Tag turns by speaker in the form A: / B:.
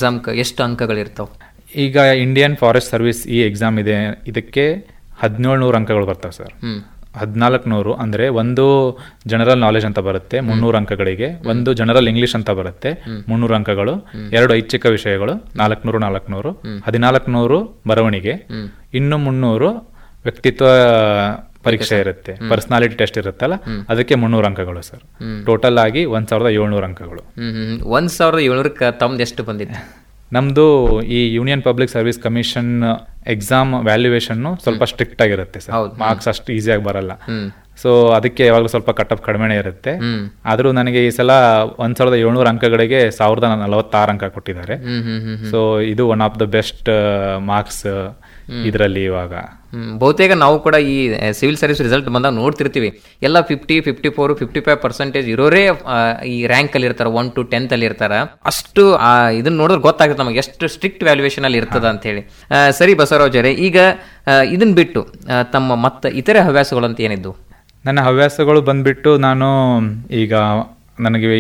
A: Exam ಎಷ್ಟು ಅಂಕಗಳಿರ್ತಾವ
B: ಈಗ ಇಂಡಿಯನ್ ಫಾರೆಸ್ಟ್ ಸರ್ವಿಸ್ ಈ ಎಕ್ಸಾಮ್ ಇದೆ ಇದಕ್ಕೆ ಹದಿನೇಳು ನೂರು ಅಂಕಗಳು ಬರ್ತವೆ ಸರ್
A: ಹ್ಮ್
B: ಹದಿನಾಲ್ಕು ನೂರು ಅಂದರೆ ಒಂದು ಜನರಲ್ ನಾಲೆಜ್ ಅಂತ ಬರುತ್ತೆ ಮುನ್ನೂರು ಅಂಕಗಳಿಗೆ ಒಂದು ಜನರಲ್ ಇಂಗ್ಲಿಷ್ ಅಂತ ಬರುತ್ತೆ ಮುನ್ನೂರು ಅಂಕಗಳು ಎರಡು ಐಚ್ಛಿಕ ವಿಷಯಗಳು ನಾಲ್ಕುನೂರು ನಾಲ್ಕುನೂರು ಹದಿನಾಲ್ಕು ನೂರು ಬರವಣಿಗೆ ಇನ್ನು ಮುನ್ನೂರು ವ್ಯಕ್ತಿತ್ವ ಪರೀಕ್ಷೆ ಇರುತ್ತೆ ಪರ್ಸನಾಲಿಟಿ ಟೆಸ್ಟ್ ಇರುತ್ತಲ್ಲ ಅದಕ್ಕೆ ಮುನ್ನೂರು ಅಂಕಗಳು ಸರ್ ಟೋಟಲ್ ಆಗಿ ಒಂದ್ ಸಾವಿರದ ಏಳ್ನೂರು ಅಂಕಗಳು
A: ಹ್ಮ್ ಹ್ಮ್ ಒಂದ್ ಸಾವಿರದ ಏಳ್ನೂರಕ್ಕೆ ತಮ್ದು ಎಷ್ಟು ಬಂದಿತ್ತು
B: ನಮ್ದು ಈ union public service commission exam valuation ಸ್ವಲ್ಪ ಸ್ಟ್ರಿಕ್ಟ್ ಆಗಿರುತ್ತೆ ಸರ್
A: ಹೌದು.
B: ಮಾರ್ಕ್ಸ್ ಅಷ್ಟು ಈಸಿಯಾಗಿ ಬರಲ್ಲ
A: ಹ್ಮ್
B: ಸೊ ಅದಕ್ಕೆ ಯಾವಾಗಲೂ ಸ್ವಲ್ಪ ಕಟ್ ಆಫ್ ಕಡಿಮೆ ಇರುತ್ತೆ
A: ಹ್ಮ್
B: ಆದರೂ ನನಗೆ ಈ ಸಲ ಒಂದ್ ಸಾವಿರದ ಏಳ್ನೂರು ಅಂಕಗಳಿಗೆ ಸಾವಿರದ ನಲವತ್ತಾರು ಅಂಕ ಕೊಟ್ಟಿದ್ದಾರೆ
A: ಹ್ಮ್ ಹ್ಮ್ ಹ್ಮ್
B: ಸೊ ಇದು one of the best marks ಇದರಲ್ಲಿ ಇವಾಗ
A: ಹ್ಮ್. ಬಹುತೇಕ ನಾವು ಕೂಡ ಈ ಸಿವಿಲ್ ಸರ್ವಿಸ್ ರಿಸಲ್ಟ್ ಬಂದಾಗ ನೋಡ್ತಿರ್ತೀವಿ ಎಲ್ಲ fifty fifty four fifty five percentage ಇರೋರೇ ಆ, ಈ ರ್ಯಾಂಕ್ ಅಲ್ಲಿ ಇರ್ತಾರೆ ಒನ್ ಟು ಟೆಂತ್ ಅಲ್ಲಿ ಇರ್ತಾರ ಅಷ್ಟು ಆ, ಇದನ್ನ ನೋಡಿದ್ರೆ ಗೊತ್ತಾಗುತ್ತೆ ನಮಗೆ ಎಷ್ಟು ಸ್ಟ್ರಿಕ್ಟ್ ವ್ಯಾಲ್ಯೂಯೇಷನ್ ಅಲ್ಲಿ ಇರ್ತದ ಅಂತ ಹೇಳಿ ಆ, ಸರಿ ಬಸವರಾಜರೇ ಈಗ ಆ, ಇದನ್ನ ಬಿಟ್ಟು ಆ, ತಮ್ಮ ಮತ್ತೆ ಇತರೆ ಹವ್ಯಾಸಗಳು ಅಂತ ಏನಿದ್ದು
B: ನನ್ನ ಹವ್ಯಾಸಗಳು ಬಂದ್ಬಿಟ್ಟು ನಾನು ಈಗ ನನಗೆ